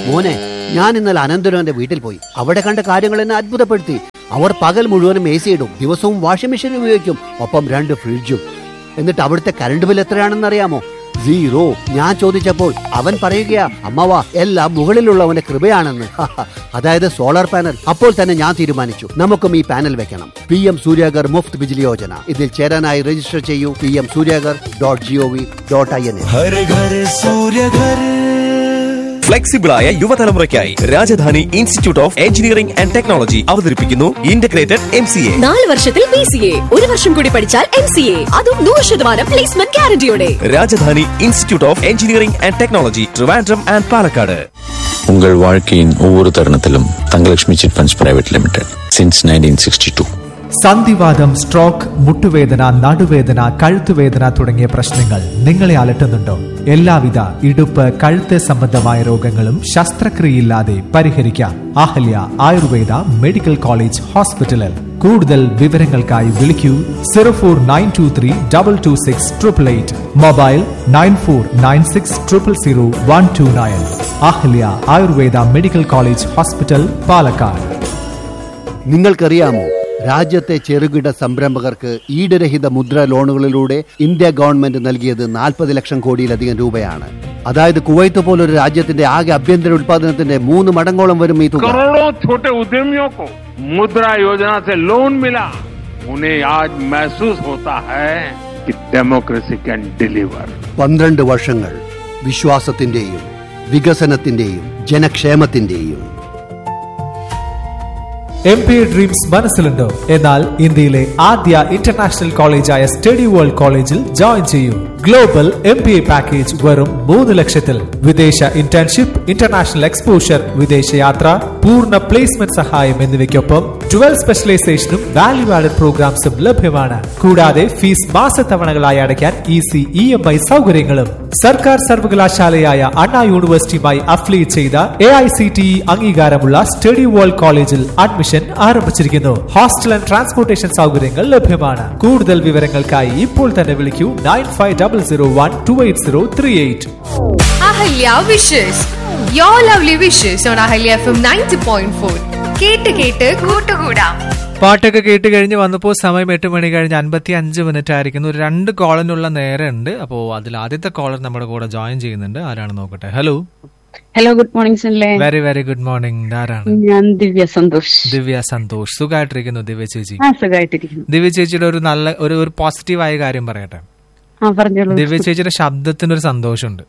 മോനെ ഞാൻ ഇന്നലെ അനന്തരവന്റെ വീട്ടിൽ പോയി അവിടെ കണ്ട കാര്യങ്ങൾ എന്നെ അത്ഭുതപ്പെടുത്തി അവർ പകൽ മുഴുവനും എ സി ഇടും ദിവസവും വാഷിംഗ് മെഷീൻ ഉപയോഗിക്കും ഒപ്പം രണ്ട് ഫ്രിഡ്ജും എന്നിട്ട് അവിടുത്തെ കറണ്ട് ബിൽ എത്രയാണെന്ന് അറിയാമോ സീറോ ഞാൻ ചോദിച്ചപ്പോൾ അവൻ പറയുകയാ അമ്മവ എല്ലാം മുകളിലുള്ളവന്റെ കൃപയാണെന്ന് അതായത് സോളാർ പാനൽ അപ്പോൾ തന്നെ ഞാൻ തീരുമാനിച്ചു നമുക്കും ഈ പാനൽ വെക്കണം പി എം സൂര്യാഗർ മുഫ്ത് ബിജിലി യോജന ഇതിൽ ചേരാനായി രജിസ്റ്റർ ചെയ്യൂ P M Suryaghar dot G O V dot I N ഹര ഘര സൂര്യ ഘര ഫ്ലെക്സിബിളായ യുവതലമുറയ്ക്കായി Rajadhani institute of engineering and technology അവതരിപ്പിക്കുന്നു ഇന്റഗ്രേറ്റഡ് എം സി എ നാല് വർഷത്തിൽ ബി സി എ ഒരു വർഷം കൂടി പഠിച്ചാൽ എം സി എ അതും നൂറ് ശതമാനം പ്ലേസ്മെന്റ് ഗ്യാരണ്ടിയോടെ Rajadhani institute of engineering and technology Trivandrum and Palakkad உங்கள் வாழ்க்கையின் ஒவ்வொரு தருணத்திலும் Thangalakshmi chit funds private limited since nineteen sixty two സന്ധിവാദം സ്ട്രോക്ക് മുട്ടുവേദന നടുവേദന കഴുത്തുവേദന തുടങ്ങിയ പ്രശ്നങ്ങൾ നിങ്ങളെ അലട്ടുന്നുണ്ടോ എല്ലാവിധ ഇടുപ്പ് കഴുത്ത് സംബന്ധമായ രോഗങ്ങളും ശസ്ത്രക്രിയയില്ലാതെ പരിഹരിക്കാം അഹല്യ ആയുർവേദ മെഡിക്കൽ കോളേജ് ഹോസ്പിറ്റലിൽ കൂടുതൽ വിവരങ്ങൾക്കായി വിളിക്കൂ zero four nine two three double two six triple eight mobile nine four nine six triple zero one two nine Ahalya Ayurveda medical college hospital Palakkad നിങ്ങൾക്കറിയാമോ രാജ്യത്തെ ചെറുകിട സംരംഭകർക്ക് ഈടുരഹിത മുദ്ര ലോണുകളിലൂടെ ഇന്ത്യ ഗവൺമെന്റ് നൽകിയത് നാൽപ്പത് ലക്ഷം കോടിയിലധികം രൂപയാണ് അതായത് കുവൈത്ത് പോലൊരു രാജ്യത്തിന്റെ ആകെ ആഭ്യന്തര ഉത്പാദനത്തിന്റെ മൂന്ന് മടങ്ങോളം വരും ഈ തുക करोड़ों छोटे उद्यमियों को मुद्रा योजना से लोन मिला उन्हें आज महसूस होता है कि डेमोक्रेसी कैन डिलीवर പന്ത്രണ്ട് വർഷങ്ങൾ വിശ്വാസത്തിന്റെയും വികസനത്തിന്റെയും ജനക്ഷേമത്തിന്റെയും എം പി ഡ്രീംസ് മനസ്സിലുണ്ടോ എന്നാൽ ഇന്ത്യയിലെ ആദ്യ ഇന്റർനാഷണൽ കോളേജായ സ്റ്റഡി വേൾഡ് കോളേജിൽ ജോയിൻ ചെയ്യൂ global M P A package വെറും മൂന്ന് ലക്ഷത്തിൽ വിദേശ ഇന്റേൺഷിപ്പ് ഇന്റർനാഷണൽ എക്സ്പോഷർ വിദേശയാത്ര പൂർണ്ണ പ്ലേസ്മെന്റ് സഹായം എന്നിവയ്ക്കൊപ്പം ട്വൽവ് സ്പെഷ്യലൈസേഷനും വാല്യൂ ആഡഡ് പ്രോഗ്രാംസും ലഭ്യമാണ് കൂടാതെ ഫീസ് മാസത്തവണകളായി അടയ്ക്കാൻ ഈസി ഇ എം ഐ സൗകര്യങ്ങളും സർക്കാർ സർവകലാശാലയായ അണ്ണാ യൂണിവേഴ്സിറ്റിയുമായി അഫിലിയേറ്റ് ചെയ്ത A I C T E അംഗീകാരമുള്ള സ്റ്റഡി വേൾഡ് കോളേജിൽ അഡ്മിഷൻ ആരംഭിച്ചിരിക്കുന്നു ഹോസ്റ്റൽ ആൻഡ് ട്രാൻസ്പോർട്ടേഷൻ സൗകര്യങ്ങൾ ലഭ്യമാണ് കൂടുതൽ വിവരങ്ങൾക്കായി ഇപ്പോൾ തന്നെ വിളിക്കൂ nine five double zero one two eight zero three eight Ahalya wishes yo lovely wishes on Ahalya F M ninety point four കേട്ട് കേട്ട് കൂട്ടുകൂടാം പാട്ടൊക്കെ കേട്ട് കഴിഞ്ഞ് വന്നപ്പോൾ സമയം എട്ട് മണി കഴിഞ്ഞ് അൻപത്തി അഞ്ച് മിനിറ്റ് ആയിരിക്കുന്നു ഒരു രണ്ട് കോളിനുള്ള നേരം ഉണ്ട് അപ്പോൾ അതിൽ ആദ്യത്തെ കോളർ നമ്മുടെ കൂടെ ജോയിൻ ചെയ്യുന്നുണ്ട് ആരാണ് നോക്കട്ടെ ഹലോ ഹലോ ഗുഡ് മോർണിംഗ് സല്ലേ വെരി വെരി ഗുഡ് മോർണിംഗ് ആരാണ് ഞാൻ ദിവ്യ സന്തോഷ് ദിവ്യ സന്തോഷ് സുഖമായിട്ടിരിക്കുന്നു ദിവ്യ ചേച്ചി ആ സുഖമായിട്ടിരിക്കുന്നു ദിവ്യ ചേച്ചിയുടെ ഒരു നല്ല ഒരു ഒരു പോസിറ്റീവായ കാര്യം പറയട്ടെ ആ പറഞ്ഞോളൂ ദിവ്യ ചേച്ചിയുടെ ശബ്ദത്തിന് ഒരു സന്തോഷമുണ്ട്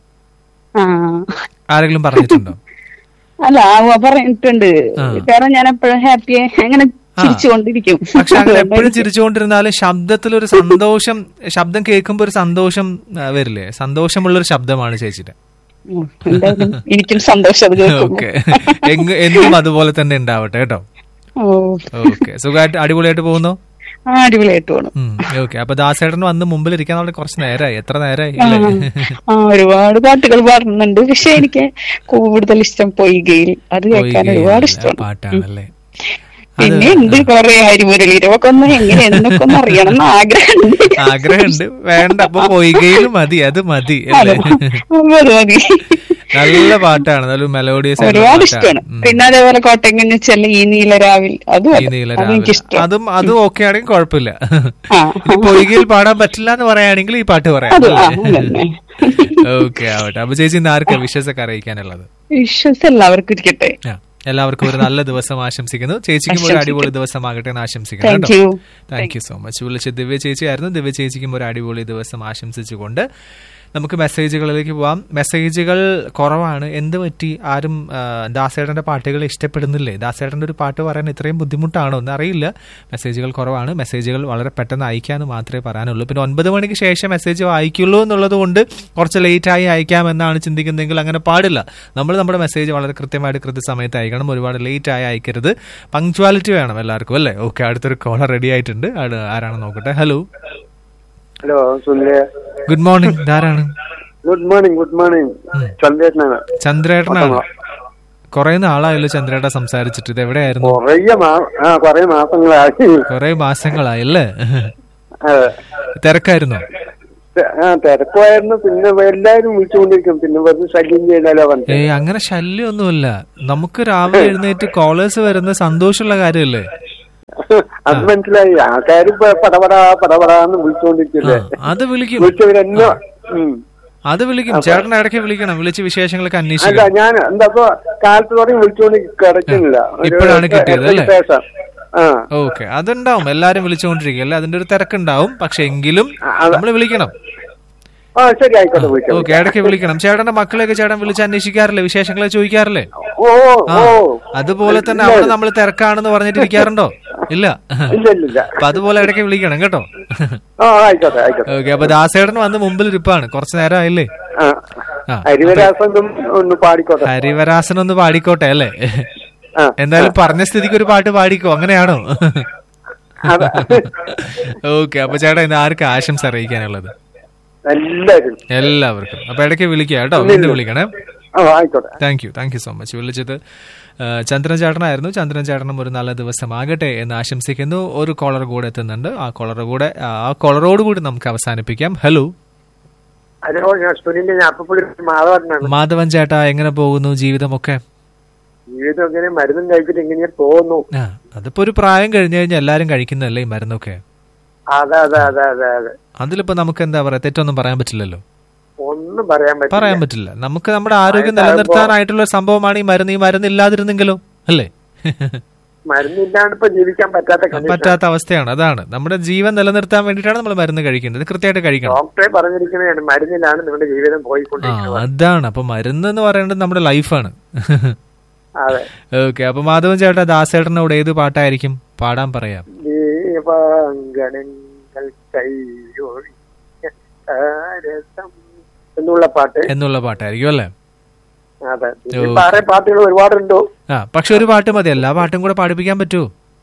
ആ ആരെങ്കിലും പറഞ്ഞിട്ടുണ്ടോ അല്ല ആ, പറഞ്ഞിട്ടുണ്ട് ആ. കാരണം ഞാൻ എപ്പോഴും ഹാപ്പി അങ്ങനെ ചിരിച്ചുകൊണ്ടിരിക്കും പക്ഷെ അങ്ങനെ എപ്പോഴും ചിരിച്ചുകൊണ്ടിരുന്നാലും ശബ്ദത്തിൽ ഒരു സന്തോഷം ശബ്ദം കേൾക്കുമ്പോൾ ഒരു സന്തോഷം ആ, വരില്ലേ സന്തോഷമുള്ള ഒരു ശബ്ദമാണ് ചേച്ചിയുടെ ഉം, എന്തായാലും എനിക്കും സന്തോഷം അത് കേൾക്കുമ്പോ. ഓക്കെ എന്നും അതുപോലെ തന്നെ ഉണ്ടാവട്ടെ കേട്ടോ ഓ ഓക്കെ സുഖമായിട്ട് അടിപൊളിയായിട്ട് പോകുന്നു ആ അടിപൊളിയായിട്ട് പോണം ഓക്കെ അപ്പൊ ദാസേട്ടൻ വന്ന് മുമ്പിൽ ഇരിക്കാൻ അവിടെ കുറച്ച് നേരമായി എത്ര നേരമായി ആ, അല്ലേ ആ ഒരുപാട് പാട്ടുകൾ പാടുന്നുണ്ട് പക്ഷെ എനിക്ക് കൂടുതൽ ഇഷ്ടം പൊയ്കയിൽ അത് കേൾക്കാൻ ഒരുപാട് ഇഷ്ടമാണ് പാട്ടാണല്ലേ പിന്നെ ഉണ്ട് കുറെ ഹരിമുരളീരൊക്കെ ഒന്ന് എങ്ങനെ എന്നൊക്കെ ഒന്ന് അറിയണം എന്ന് ആഗ്രഹമുണ്ട് ആഗ്രഹമുണ്ട് വേണ്ട അപ്പൊ പൊയ്കയിലും മതി അത് മതി അതെ. അല്ലേ അപ്പൊ അത് മതി നല്ല പാട്ടാണ് നല്ല മെലോഡിയസ് ഒരുപാട് ഇഷ്ടമാണ് പിന്നെ അതേപോലെ കോട്ടയം വെച്ചാൽ ഈ നീലരാവിൽ അതും ഈ അതെ. നീല അതും എനിക്കിഷ്ടം അതും അതും ഓക്കെ ആണെങ്കിൽ കുഴപ്പമില്ല ആ. ഇനി പൊയ്കയിൽ പാടാൻ പറ്റില്ല എന്ന് പറയുകയാണെങ്കിൽ ഈ പാട്ട് പറയാം അത് ആ, അതന്നെ. ഓക്കെ ആവട്ടെ അപ്പൊ ചേച്ചി ഇന്ന് ആർക്കാ വിശ്വസൊക്കെ അറിയിക്കാനുള്ളത് വിശ്വസ് എല്ലാവർക്കും ഇരിക്കട്ടെ ആ, എല്ലാവർക്കും ഒരു നല്ല ദിവസം ആശംസിക്കുന്നു ചേച്ചിക്കും ഒരു അടിപൊളി ദിവസമാകട്ടെ എന്ന് ആശംസിക്കുന്നു Thank കേട്ടോ you. Thank you so much വിളിച്ച ദിവ്യ ചേച്ചിയായിരുന്നു ദിവ്യ ചേച്ചിക്കും ഒരു അടിപൊളി ദിവസം ആശംസിച്ചുകൊണ്ട് നമുക്ക് മെസ്സേജുകളിലേക്ക് പോവാം മെസ്സേജുകൾ കുറവാണ് എന്ത് പറ്റി ആരും ആ, ദാസേട്ടന്റെ പാട്ടുകൾ ഇഷ്ടപ്പെടുന്നില്ലേ ദാസേട്ടന്റെ ഒരു പാട്ട് പറയാൻ ഇത്രയും ബുദ്ധിമുട്ടാണോ എന്ന് അറിയില്ല മെസ്സേജുകൾ കുറവാണ് മെസ്സേജുകൾ വളരെ പെട്ടെന്ന് അയക്കാമെന്ന് മാത്രമേ പറയാനുള്ളൂ പിന്നെ ഒൻപത് മണിക്ക് ശേഷം മെസ്സേജ് വായിക്കുള്ളൂ എന്നുള്ളത് കൊണ്ട് കുറച്ച് ലേറ്റായി അയക്കാമെന്നാണ് ചിന്തിക്കുന്നതെങ്കിൽ അങ്ങനെ പാടില്ല നമ്മൾ നമ്മുടെ മെസ്സേജ് വളരെ കൃത്യമായിട്ട് കൃത്യസമയത്ത് അയക്കണം ഒരുപാട് ലേറ്റ് ആയി അയക്കരുത് പങ്ക്ച്വാലിറ്റി വേണം എല്ലാവർക്കും അല്ലേ ഓക്കെ അടുത്തൊരു കോളർ റെഡി ആയിട്ടുണ്ട് അത് ആരാണ് നോക്കട്ടെ ഹലോ ഹലോ സുനിലെ ഗുഡ് മോർണിംഗ് ഇതാരാണ് ഗുഡ് മോർണിംഗ് ഗുഡ് മോർണിംഗ് ചന്ദ്രേട്ടനാണ് ചന്ദ്രേട്ടനാണ് കുറെ നാളായല്ലോ ചന്ദ്രേട്ട സംസാരിച്ചിട്ട് ഇത് എവിടെയായിരുന്നു കൊറേ മാ- ആ കൊറേ മാസങ്ങളായി കുറെ മാസങ്ങളായി അല്ലേ അതെ. തിരക്കായിരുന്നോ തെ- ആ തിരക്കുമായിരുന്നു പിന്നെ എല്ലാരും വിളിച്ചുകൊണ്ടിരിക്കും പിന്നെ വെറുതെ ശല്യം ചെയ്യണല്ലോ പറഞ്ഞിട്ട് ഏ അങ്ങനെ ശല്യമൊന്നുമില്ല നമുക്ക് രാവിലെ എഴുന്നേറ്റ് കോളേഴ്സ് വരുന്ന സന്തോഷമുള്ള കാര്യമല്ലേ അത് മനസ്സിലായി ആൾക്കാര് ഇപ്പൊ പടപടാ പടപടാന്ന് വിളിച്ചുകൊണ്ടിരിക്കില്ലേ അത് വിളിക്കും വിളിച്ചവരെന്നെ ഉം. അത് വിളിക്കും ചേട്ടൻ ഇടയ്ക്ക് വിളിക്കണം വിളിച്ച് വിശേഷങ്ങളൊക്കെ അല്ല അന്വേഷിക്കണം ഞാൻ എന്താ ഇപ്പൊ കാലത്ത് തുടങ്ങി വിളിച്ചുകൊണ്ട് കിടക്കുന്നില്ല ഒരു ഇപ്പോഴാണ് എട്ട് കിട്ടിയത് എട്ടരയ്ക്ക് അല്ലേ? ശേഷം. ആ ഓക്കെ അതുണ്ടാവും എല്ലാരും വിളിച്ചുകൊണ്ടിരിക്കും അല്ലെ അതിന്റെ ഒരു തിരക്കുണ്ടാവും പക്ഷെ എങ്കിലും നമ്മൾ വിളിക്കണം ആ ശരി ആയിക്കോട്ടെ വിളിക്കാം ഓക്കെ ഇടയ്ക്ക് വിളിക്കണം ചേട്ടന്റെ മക്കളെയൊക്കെ ചേട്ടൻ വിളിച്ച് അന്വേഷിക്കാറില്ലേ വിശേഷങ്ങളെ ചോദിക്കാറില്ലേ ഓ ആ ഓ അതുപോലെ തന്നെ ഇല്ല. അവിടെ നമ്മൾ തിരക്കാണെന്ന് പറഞ്ഞിട്ട് ഇരിക്കാറുണ്ടോ ഇല്ല ഇല്ല ഇല്ല ഇല്ല അപ്പൊ അതുപോലെ ഇടയ്ക്ക് വിളിക്കണം കേട്ടോ ആ ആയിക്കോട്ടെ ആയിക്കോട്ടെ ഓക്കെ അപ്പൊ ദാസേട്ടൻ വന്ന് മുമ്പിൽ ഇരിപ്പാണ് കുറച്ചു നേരം ആയില്ലേ ആ ആ, ഹരിവരാസം ഒന്ന് പാടിക്കോട്ടെ ഹരിവരാസൻ ഒന്ന് പാടിക്കോട്ടെ അല്ലേ ആ, എന്തായാലും പറഞ്ഞ സ്ഥിതിക്ക് ഒരു പാട്ട് പാടിക്കോ അങ്ങനെയാണോ അതെ. ഓക്കെ അപ്പൊ ചേട്ടാ ഇന്ന് ആർക്ക് ആശംസ അറിയിക്കാനുള്ളത് എല്ലാരും എല്ലാവർക്കും അപ്പൊ ഇടയ്ക്ക് വിളിക്കുക കേട്ടോ വീണ്ടും വിളിക്കണേ ആ ആയിക്കോട്ടെ thank you thank you so much വിളിച്ചത് ആ, ചന്ദ്രൻ ചേട്ടനായിരുന്നു ചന്ദ്രൻ ചേട്ടനും ഒരു നല്ല ദിവസമാകട്ടെ എന്ന് ആശംസിക്കുന്നു ഒരു കോളർ കൂടെ എത്തുന്നുണ്ട് ആ കോളർ കൂടെ ആ കോളറോട് കൂടി നമുക്ക് അവസാനിപ്പിക്കാം ഹലോ ഹലോ ഞാൻ സുനിലിന്റെ ഞാൻ അപ്പപ്പുള്ളി മാധവനാണ് മാധവൻ ചേട്ടാ എങ്ങനെ പോകുന്നു ജീവിതമൊക്കെ ജീവിതം എങ്ങനെ മരുന്നും കഴിച്ചിട്ട് എങ്ങനെയാ പോകുന്നു ആ അതിപ്പോ ഒരു പ്രായം കഴിഞ്ഞു കഴിഞ്ഞാൽ എല്ലാരും കഴിക്കുന്നതല്ലേ ഈ മരുന്നൊക്കെ അതെ അതെ അതെ അതെ അതെ അതിലിപ്പോ നമുക്ക് എന്താ പറയാ തെറ്റൊന്നും പറയാൻ പറ്റില്ലല്ലോ ഒന്നും പറയാൻ പറ്റില്ല പറയാൻ പറ്റില്ല നമുക്ക് നമ്മുടെ ആരോഗ്യം നിലനിർത്താനായിട്ടുള്ള ഒരു സംഭവമാണ് ഈ മരുന്ന് ഈ മരുന്ന് ഇല്ലാതിരുന്നെങ്കിലോ അല്ലേ മരുന്നില്ലാണ്ട് ഇപ്പൊ ജീവിക്കാൻ പറ്റാത്ത condition. പറ്റാത്ത അവസ്ഥയാണ് അതാണ് നമ്മുടെ ജീവൻ നിലനിർത്താൻ വേണ്ടിയിട്ടാണ് നമ്മൾ മരുന്ന് കഴിക്കുന്നത് കൃത്യമായിട്ട് കഴിക്കണം ഡോക്ടറെ പറഞ്ഞിരിക്കുന്നതാണ് മരുന്നിലാണ് നിങ്ങളുടെ ജീവിതം ആ പോയിക്കൊണ്ടിരിക്കുന്നത് അതാണ് അപ്പൊ മരുന്ന് എന്ന് പറയുന്നത് നമ്മുടെ ലൈഫാണ് അതെ ഓക്കെ അപ്പൊ മാധവൻ ചേട്ടാ ദാസേട്ടനോട് ഏത് പാട്ടായിരിക്കും പാടാൻ പറയാം ദീപാങ്കണങ്ങൾ കൈയൊഴിഞ്ഞ താരസം എന്നുള്ള പാട്ട് എന്നുള്ള പാട്ടായിരിക്കും അല്ലേ അതെ ഈ വേറെ പാട്ടുകൾ ഒരുപാടുണ്ടോ ആ പക്ഷെ ഒരു പാട്ട് മതി എല്ലാ പാട്ടും കൂടെ പാടിപ്പിക്കാൻ പറ്റുമോ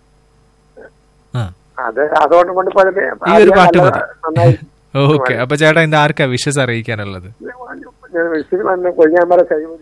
ആ അത് അതുകൊണ്ട് കൊണ്ട് പലത് ഈ ഒരു പാട്ട് മതി നന്നായി ഓക്കെ അപ്പൊ ചേട്ടാ ഇന്ന് ആർക്കാ വിഷസ് അറിയിക്കാനുള്ളത് വിസിൽ വന്ന് കൊഴിഞ്ഞാമ്പറ കഴിവ്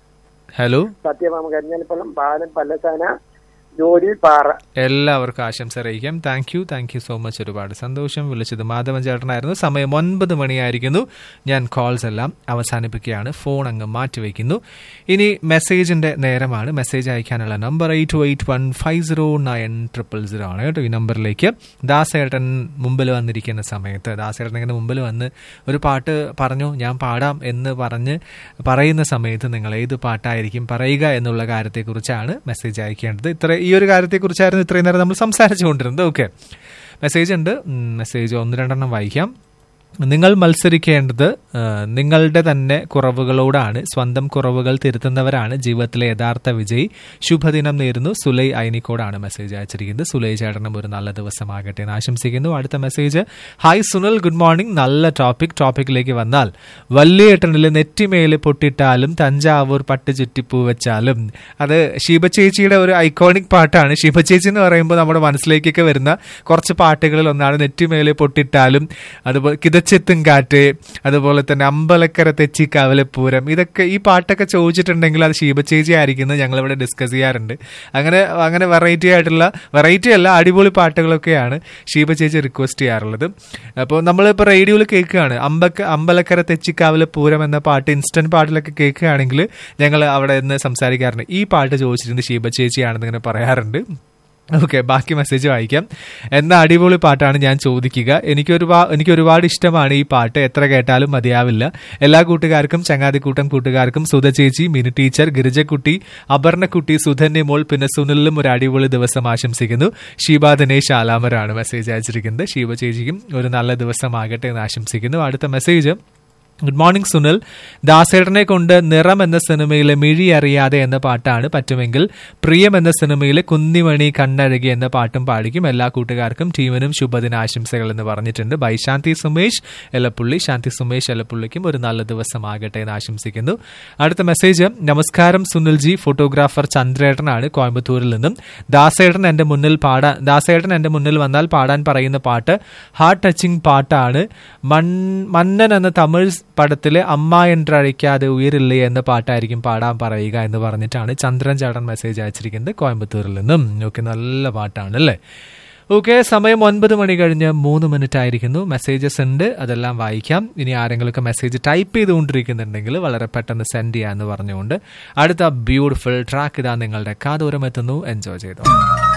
ഹലോ സത്യഭാമ കരിഞ്ഞാലിപ്പള്ളം ബാലൻ പല്ലസാന ജോലി പാറ എല്ലാവർക്കും ആശംസ അറിയിക്കാം thank you thank you so much ഒരുപാട് സന്തോഷം വിളിച്ചത് മാധവൻ ചേട്ടനായിരുന്നു സമയം ഒൻപത് മണിയായിരിക്കുന്നു ഞാൻ കോൾസ് എല്ലാം അവസാനിപ്പിക്കുകയാണ് ഫോൺ അങ്ങ് മാറ്റിവെക്കുന്നു ഇനി മെസ്സേജിന്റെ നേരമാണ് മെസ്സേജ് അയക്കാനുള്ള number eight eight one five zero nine triple zero ആണ് കേട്ടോ ഈ നമ്പറിലേക്ക് ദാസേട്ടൻ മുമ്പിൽ വന്നിരിക്കുന്ന സമയത്ത് ദാസേട്ടൻ ഇങ്ങനെ മുമ്പിൽ വന്ന് ഒരു പാട്ട് പറഞ്ഞു ഞാൻ പാടാം എന്ന് പറഞ്ഞ് പറയുന്ന സമയത്ത് നിങ്ങൾ ഏത് പാട്ടായിരിക്കും പറയുക എന്നുള്ള കാര്യത്തെക്കുറിച്ചാണ് മെസ്സേജ് അയക്കേണ്ടത് ഇത്ര ഈ ഒരു കാര്യത്തെക്കുറിച്ചായിരുന്നു ഇത്രയും നേരം നമ്മൾ സംസാരിച്ചുകൊണ്ടിരുന്നത് ഓക്കെ മെസ്സേജ് ഉണ്ട് ഉം, മെസ്സേജ് ഒന്ന് രണ്ടെണ്ണം വായിക്കാം നിങ്ങൾ മത്സരിക്കേണ്ടത് ആ, നിങ്ങളുടെ തന്നെ കുറവുകളോടാണ് സ്വന്തം കുറവുകൾ തിരുത്തുന്നവരാണ് ജീവിതത്തിലെ യഥാർത്ഥ വിജയി ശുഭദിനം നേരുന്നു സുലൈ ഐനിക്കോടാണ് മെസ്സേജ് അയച്ചിരിക്കുന്നത് സുലൈ ചേട്ടനും ഒരു നല്ല ദിവസമാകട്ടെ എന്ന് ആശംസിക്കുന്നു അടുത്ത message hi Sunil good morning നല്ല ടോപ്പിക് ടോപ്പിക്കിലേക്ക് വന്നാൽ വല്യേട്ടനിൽ നെറ്റിമേല് പൊട്ടിട്ടാലും തഞ്ചാവൂർ പട്ട് ചുറ്റിപ്പൂ വെച്ചാലും അത് ശിവ ചേച്ചിയുടെ ഒരു ഐക്കോണിക് പാട്ടാണ് ശിവ ചേച്ചി എന്ന് പറയുമ്പോൾ നമ്മുടെ മനസ്സിലേക്കൊക്കെ വരുന്ന കുറച്ച് പാട്ടുകളിൽ ഒന്നാണ് നെറ്റിമേല് പൊട്ടിട്ടാലും അതുപോലെ കിതച്ചെത്തും കാറ്റ് അതുപോലെ തന്നെ അമ്പലക്കര തെച്ചി കവലപ്പൂരം ഇതൊക്കെ ഈ പാട്ടൊക്കെ ചോദിച്ചിട്ടുണ്ടെങ്കിൽ അത് ശിവ ചേച്ചി ആയിരിക്കുന്നത് ഞങ്ങളിവിടെ ഡിസ്കസ് ചെയ്യാറുണ്ട് അങ്ങനെ അങ്ങനെ വെറൈറ്റി ആയിട്ടുള്ള വെറൈറ്റി അല്ല അടിപൊളി പാട്ടുകളൊക്കെയാണ് ഷീബ ചേച്ചി റിക്വസ്റ്റ് ചെയ്യാറുള്ളത് അപ്പോൾ നമ്മളിപ്പോൾ റേഡിയോയിൽ കേൾക്കുകയാണ് അമ്പക്ക അമ്പലക്കര തെച്ചിക്കാവിലെ പൂരം എന്ന പാട്ട് ഇൻസ്റ്റന്റ് പാട്ടിലൊക്കെ കേൾക്കുകയാണെങ്കിൽ ഞങ്ങൾ അവിടെ നിന്ന് സംസാരിക്കാറുണ്ട് ഈ പാട്ട് ചോദിച്ചിരുന്നത് ഷീബ ചേച്ചിയാണെന്ന് ഇങ്ങനെ പറയാറുണ്ട് ഓക്കെ ബാക്കി മെസ്സേജ് വായിക്കാം എന്ന അടിപൊളി പാട്ടാണ് ഞാൻ ചോദിക്കുക എനിക്കൊരു എനിക്ക് ഒരുപാട് ഇഷ്ടമാണ് ഈ പാട്ട് എത്ര കേട്ടാലും മതിയാവില്ല എല്ലാ കൂട്ടുകാർക്കും ചങ്ങാതിക്കൂട്ടം കൂട്ടുകാർക്കും സുധ ചേച്ചി മിനി ടീച്ചർ ഗിരിജക്കുട്ടി അപർണക്കുട്ടി സുധന്യ മോൾ പിന്നെ സുനിലിലും ഒരു അടിപൊളി ദിവസം ആശംസിക്കുന്നു ഷീബ ദിനേശ് ആലാമരാണ് മെസ്സേജ് അയച്ചിരിക്കുന്നത് ഷീബ ചേച്ചിക്കും ഒരു നല്ല ദിവസമാകട്ടെ എന്ന് ആശംസിക്കുന്നു അടുത്ത മെസ്സേജ് ഗുഡ് മോർണിംഗ് സുനിൽ ദാസേട്ടനെ കൊണ്ട് നിറം എന്ന സിനിമയിലെ മിഴി അറിയാതെ എന്ന പാട്ടാണ് പറ്റുമെങ്കിൽ പ്രിയം എന്ന സിനിമയിലെ കുന്നിമണി കണ്ണഴകി എന്ന പാട്ടും പാടിക്കും എല്ലാ കൂട്ടുകാർക്കും ടീമിനും ശുഭദിന ആശംസകൾ എന്ന് പറഞ്ഞിട്ടുണ്ട് ബൈ ശാന്തി സുമേഷ് എലപ്പുള്ളി ശാന്തി സുമേഷ് എലപ്പുള്ളിക്കും ഒരു നല്ല ദിവസമാകട്ടെ എന്ന് ആശംസിക്കുന്നു അടുത്ത മെസ്സേജ് നമസ്കാരം സുനിൽജി ഫോട്ടോഗ്രാഫർ ചന്ദ്രേട്ടനാണ് കോയമ്പത്തൂരിൽ നിന്നും ദാസേട്ടൻ എന്റെ മുന്നിൽ പാടാൻ ദാസേട്ടൻ എന്റെ മുന്നിൽ വന്നാൽ പാടാൻ പറയുന്ന പാട്ട് ഹാർട്ട് ടച്ചിങ് പാട്ടാണ് മൺ മന്നൻ എന്ന തമിഴ് പടത്തിലെ അമ്മ என்றழைക്കാതെ ഉയരില്ലേ എന്ന പാട്ടായിരിക്കും പാടാൻ പറയുക എന്ന് പറഞ്ഞിട്ടാണ് ചന്ദ്രൻ ചേട്ടൻ മെസ്സേജ് അയച്ചിരിക്കുന്നത് കോയമ്പത്തൂരിൽ നിന്നും ഓക്കെ നല്ല പാട്ടാണ് അല്ലേ ഓക്കെ സമയം ഒൻപത് മണി കഴിഞ്ഞ് മൂന്ന് മിനിറ്റ് ആയിരിക്കുന്നു മെസ്സേജസ് ഉണ്ട് അതെല്ലാം വായിക്കാം ഇനി ആരെങ്കിലുമൊക്കെ മെസ്സേജ് ടൈപ്പ് ചെയ്തുകൊണ്ടിരിക്കുന്നുണ്ടെങ്കിൽ വളരെ പെട്ടെന്ന് സെൻഡ് ചെയ്യാന്ന് പറഞ്ഞുകൊണ്ട് അടുത്ത ബ്യൂട്ടിഫുൾ ട്രാക്ക് ഇതാ നിങ്ങളുടെ കാതോരം എത്തുന്നു എൻജോയ് ചെയ്തു